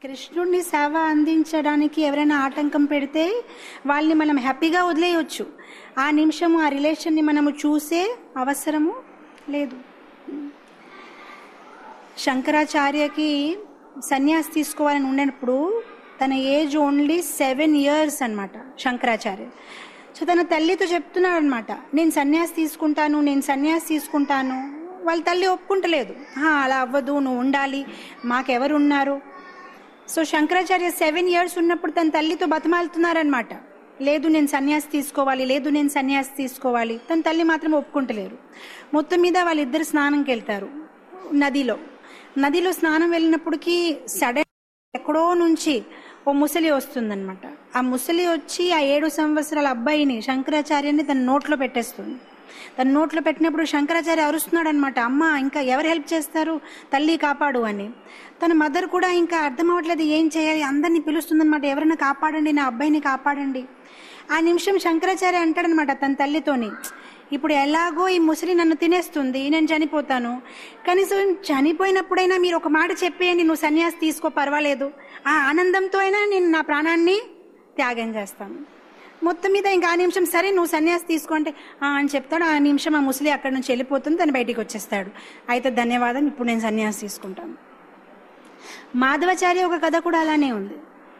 కృష్ణుడిని సేవ అందించడానికి ఎవరైనా ఆటంకం పెడితే వాళ్ళని మనం హ్యాపీగా వదిలేయచ్చు ఆ నిమిషము ఆ రిలేషన్ని మనము చూసే అవసరము లేదు శంకరాచార్యకి సన్యాసి తీసుకోవాలని ఉన్నప్పుడు తన ఏజ్ ఓన్లీ సెవెన్ ఇయర్స్ అన్నమాట శంకరాచార్య సో తన తల్లితో చెప్తున్నాడు అనమాట నేను సన్యాసి తీసుకుంటాను నేను సన్యాసి తీసుకుంటాను వాళ్ళ తల్లి ఒప్పుకుంటలేదు "ఆ, అలా అవ్వదు నువ్వు ఉండాలి మాకెవరు ఉన్నారు సో శంకరాచార్య సెవెన్ ఇయర్స్ ఉన్నప్పుడు తన తల్లితో బతమాలుతున్నారనమాట లేదు నేను సన్యాసి తీసుకోవాలి లేదు నేను సన్యాసి తీసుకోవాలి తన తల్లి మాత్రం ఒప్పుకుంటలేరు మొత్తం మీద వాళ్ళిద్దరు స్నానంకి వెళ్తారు నదిలో నదిలో స్నానం వెళ్ళినప్పటికీ సడన్ ఎక్కడో నుంచి ఓ ముసలి వస్తుందన్నమాట ఆ ముసలి వచ్చి ఆ ఏడు సంవత్సరాల అబ్బాయిని శంకరాచార్యని తన నోట్లో పెట్టేస్తుంది తన నోట్లో పెట్టినప్పుడు శంకరాచార్య అరుస్తున్నాడు అనమాట అమ్మ ఇంకా ఎవరు హెల్ప్ చేస్తారు తల్లి కాపాడు అని తన మదర్ కూడా ఇంకా అర్థం అవ్వట్లేదు ఏం చేయాలి అందరినీ పిలుస్తుందన్నమాట ఎవరైనా కాపాడండి నా అబ్బాయిని కాపాడండి ఆ నిమిషం శంకరాచార్య అంటాడనమాట తన తల్లితోని ఇప్పుడు ఎలాగో ఈ ముసలి నన్ను తినేస్తుంది నేను చనిపోతాను కనీసం చనిపోయినప్పుడైనా మీరు ఒక మాట చెప్పేయండి నువ్వు సన్యాసి తీసుకో పర్వాలేదు ఆ ఆనందంతో అయినా నేను నా ప్రాణాన్ని త్యాగం చేస్తాను మొత్తం మీద ఇంకా ఆ నిమిషం సరే నువ్వు సన్యాసి తీసుకో అంటే "ఆ" అని చెప్తాడు ఆ నిమిషం ఆ ముసలి అక్కడి నుంచి వెళ్ళిపోతుంది తను బయటికి వచ్చేస్తాడు అయితే ధన్యవాదం ఇప్పుడు నేను సన్యాసి తీసుకుంటాను మాధవాచార్య ఒక కథ కూడా అలానే ఉంది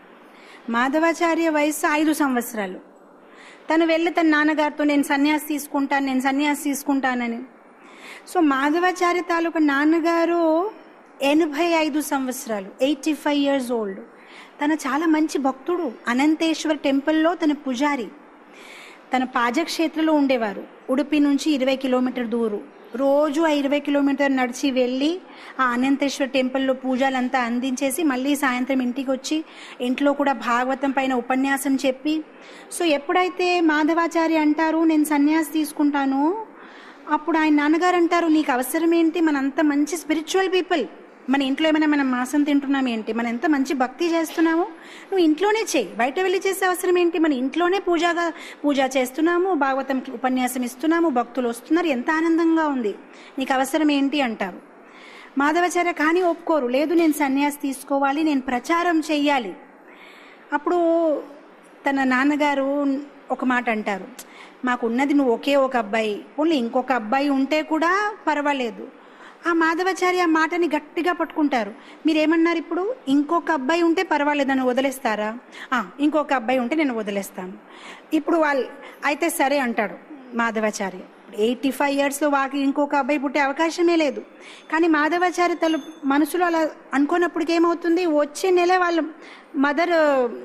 మాధవాచార్య వయసు ఐదు సంవత్సరాలు తను వెళ్ళి తన నాన్నగారితో నేను సన్యాసి తీసుకుంటాను నేను సన్యాసి తీసుకుంటానని సో మాధవాచార్య తాలూకా నాన్నగారు ఎనభై ఐదు సంవత్సరాలు ఎయిటీ ఫైవ్ ఇయర్స్ ఓల్డ్ తన చాలా మంచి భక్తుడు అనంతేశ్వర్ టెంపుల్లో తన పుజారి తన పాజక్షేత్రలో ఉండేవారు ఉడిపి నుంచి ఇరవై కిలోమీటర్ దూరం రోజు ఆ ఇరవై కిలోమీటర్ నడిచి వెళ్ళి ఆ అనంతేశ్వర్ టెంపుల్లో పూజలంతా అందించేసి మళ్ళీ సాయంత్రం ఇంటికి వచ్చి ఇంట్లో కూడా భాగవతం పైన ఉపన్యాసం చెప్పి సో ఎప్పుడైతే మాధవాచార్య అంటారు నేను సన్యాసి తీసుకుంటాను అప్పుడు ఆయన నాన్నగారు అంటారు నీకు అవసరం ఏంటి మనంత మంచి స్పిరిచువల్ పీపుల్ మన ఇంట్లో ఏమైనా మనం మాసం తింటున్నాం ఏంటి మనం ఎంత మంచి భక్తి చేస్తున్నాము నువ్వు ఇంట్లోనే చేయి బయట వెళ్ళి చేసే అవసరం ఏంటి మన ఇంట్లోనే పూజగా పూజ చేస్తున్నాము భాగవతం ఉపన్యాసం ఇస్తున్నాము భక్తులు వస్తున్నారు ఎంత ఆనందంగా ఉంది నీకు అవసరం ఏంటి అంటారు మాధవాచార్య కానీ ఒప్పుకోరు లేదు నేను సన్యాసి తీసుకోవాలి నేను ప్రచారం చెయ్యాలి అప్పుడు తన నాన్నగారు ఒక మాట అంటారు మాకు ఉన్నది నువ్వు ఒకే ఒక అబ్బాయి ఓన్లీ ఇంకొక అబ్బాయి ఉంటే కూడా పర్వాలేదు ఆ మాధవాచార్య ఆ మాటని గట్టిగా పట్టుకుంటారు మీరేమన్నారు ఇప్పుడు ఇంకొక అబ్బాయి ఉంటే పర్వాలేదు నన్ను వదిలేస్తారా "ఆ, ఇంకొక అబ్బాయి ఉంటే నేను వదిలేస్తాను ఇప్పుడు వాళ్ళు అయితే సరే అంటాడు మాధవాచార్య ఎయిటీ ఫైవ్ ఇయర్స్లో వాకి ఇంకొక అబ్బాయి పుట్టే అవకాశమే లేదు కానీ మాధవాచార్య తల మనసులో అలా అనుకున్నప్పటికి ఏమవుతుంది వచ్చే నెల వాళ్ళ మదర్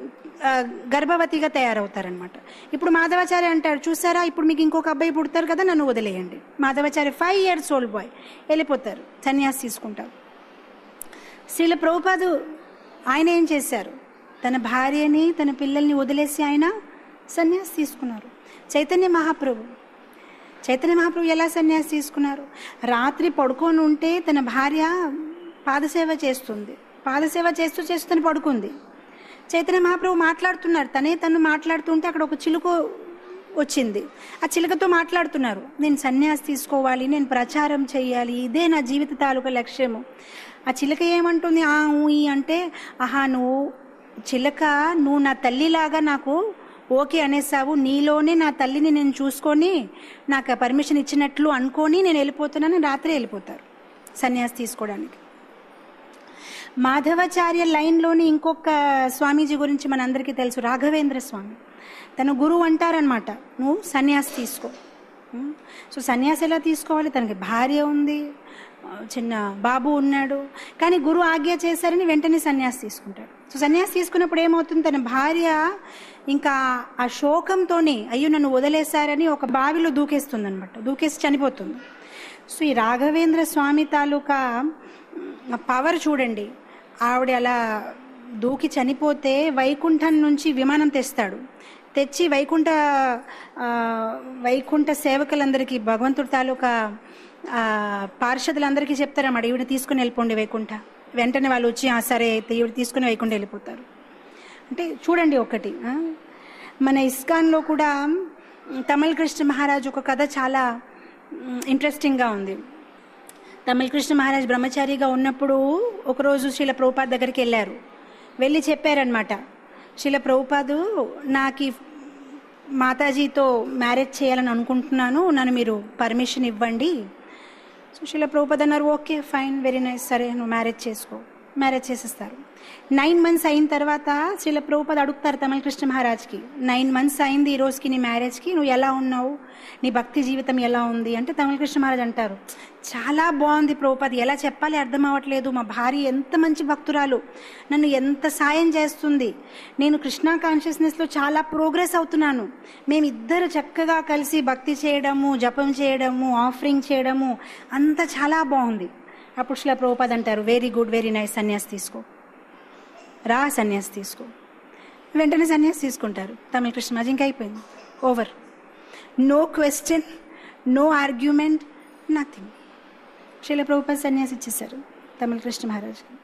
గర్భవతిగా తయారవుతారనమాట ఇప్పుడు మాధవాచార్య అంటాడు చూసారా ఇప్పుడు మీకు ఇంకొక అబ్బాయి పుడతారు కదా నన్ను వదిలేయండి Madhavacharya five years old boy వెళ్ళిపోతారు సన్యాసి తీసుకుంటారు శ్రీల ప్రభుపాదు ఆయన ఏం చేశారు తన భార్యని తన పిల్లల్ని వదిలేసి ఆయన సన్యాసి తీసుకున్నారు చైతన్య మహాప్రభు చైతన్య మహాప్రభు ఎలా సన్యాసి తీసుకున్నారు రాత్రి పడుకొని ఉంటే తన భార్య పాదసేవ చేస్తుంది పాదసేవ చేస్తూ చేస్తూ తను పడుకుంది చైతన్య మహాప్రభు మాట్లాడుతున్నారు తనే తను మాట్లాడుతుంటే అక్కడ ఒక చిలుక వచ్చింది ఆ చిలుకతో మాట్లాడుతున్నారు నేను సన్యాసి తీసుకోవాలి నేను ప్రచారం చేయాలి ఇదే నా జీవిత తాలూకా లక్ష్యము ఆ చిలుక ఏమంటుంది ఆ ఊ ఈ అంటే ఆహా నువ్వు చిలక నువ్వు నా తల్లిలాగా నాకు ఓకే అనేసావు నీలోనే నా తల్లిని నేను చూసుకొని నాకు పర్మిషన్ ఇచ్చినట్లు అనుకొని నేను వెళ్ళిపోతున్నాను రాత్రి వెళ్ళిపోతారు సన్యాసి తీసుకోవడానికి మాధవాచార్య లైన్లోని ఇంకొక స్వామీజీ గురించి మనందరికీ తెలుసు రాఘవేంద్ర స్వామి తన గురువు అంటారనమాట నువ్వు సన్యాసి తీసుకో ఉం? సో సన్యాసి ఎలా తీసుకోవాలి తనకి భార్య ఉంది ఆ, చిన్న బాబు ఉన్నాడు కానీ గురువు ఆజ్ఞ చేశారని వెంటనే సన్యాసి తీసుకుంటాడు సో సన్యాసి తీసుకున్నప్పుడు ఏమవుతుంది తన భార్య ఇంకా ఆ శోకంతోనే అయ్యో నన్ను వదిలేశారని ఒక బావిలో దూకేస్తుంది అనమాట దూకేసి చనిపోతుంది సో ఈ రాఘవేంద్ర స్వామి తాలూకా పవర్ చూడండి ఆవిడ అలా దూకి చనిపోతే వైకుంఠం నుంచి విమానం తెస్తాడు తెచ్చి వైకుంఠ ఆ, వైకుంఠ సేవకులందరికీ భగవంతుడి తాలూకా ఆ, పార్షదులందరికీ చెప్తారన్నమాట ఈవిడ తీసుకుని వెళ్ళిపోండి వైకుంఠ వెంటనే వాళ్ళు వచ్చి "ఆ, సరే అయితే ఈవిడ తీసుకుని వైకుంఠ వెళ్ళిపోతారు అంటే చూడండి ఒకటి ఆ, మన ఇస్కాన్లో కూడా మ్, తమిళ కృష్ణ మహారాజ్ ఒక కథ చాలా మ్, ఇంట్రెస్టింగ్గా ఉంది తమిళ కృష్ణ మహారాజ్ బ్రహ్మచారిగా ఉన్నప్పుడు ఒకరోజు శ్రీల ప్రభుపాద్ దగ్గరికి వెళ్ళారు వెళ్ళి చెప్పారనమాట శిల ప్రభుపాదు నాకు ఈ మాతాజీతో మ్యారేజ్ చేయాలని అనుకుంటున్నాను నన్ను మీరు పర్మిషన్ ఇవ్వండి సో శిల ప్రభుపద అన్నారు ఓకే ఫైన్ వెరీ నైస్ సరే నువ్వు మ్యారేజ్ చేసుకో మ్యారేజ్ చేసేస్తారు నైన్ మంత్స్ అయిన తర్వాత శ్రీల ప్రభుపద అడుగుతారు తమిళ కృష్ణ మహారాజ్కి నైన్ మంత్స్ అయింది ఈ రోజుకి నీ మ్యారేజ్కి నువ్వు ఎలా ఉన్నావు నీ భక్తి జీవితం ఎలా ఉంది అంటే తమిళ కృష్ణ మహారాజ్ అంటారు చాలా బాగుంది ప్రభుపది ఎలా చెప్పాలి అర్థం అవ్వట్లేదు మా భార్య ఎంత మంచి భక్తురాలు నన్ను ఎంత సాయం చేస్తుంది నేను కృష్ణా కాన్షియస్నెస్లో చాలా ప్రోగ్రెస్ అవుతున్నాను మేమిద్దరు చక్కగా కలిసి భక్తి చేయడము జపం చేయడము ఆఫరింగ్ చేయడము అంతా చాలా బాగుంది అప్పుడు శిలా ప్రభుపాద్ అంటారు వెరీ గుడ్ వెరీ నైస్ సన్యాస్ తీసుకో రా సన్యాస్ తీసుకో వెంటనే సన్యాస్ తీసుకుంటారు తమిళ కృష్ణమాజ్ ఇంకా అయిపోయింది over no question no argument nothing Srila Prabhupad sanyas ఇచ్చేశారు తమిళ కృష్ణ మహారాజ్కి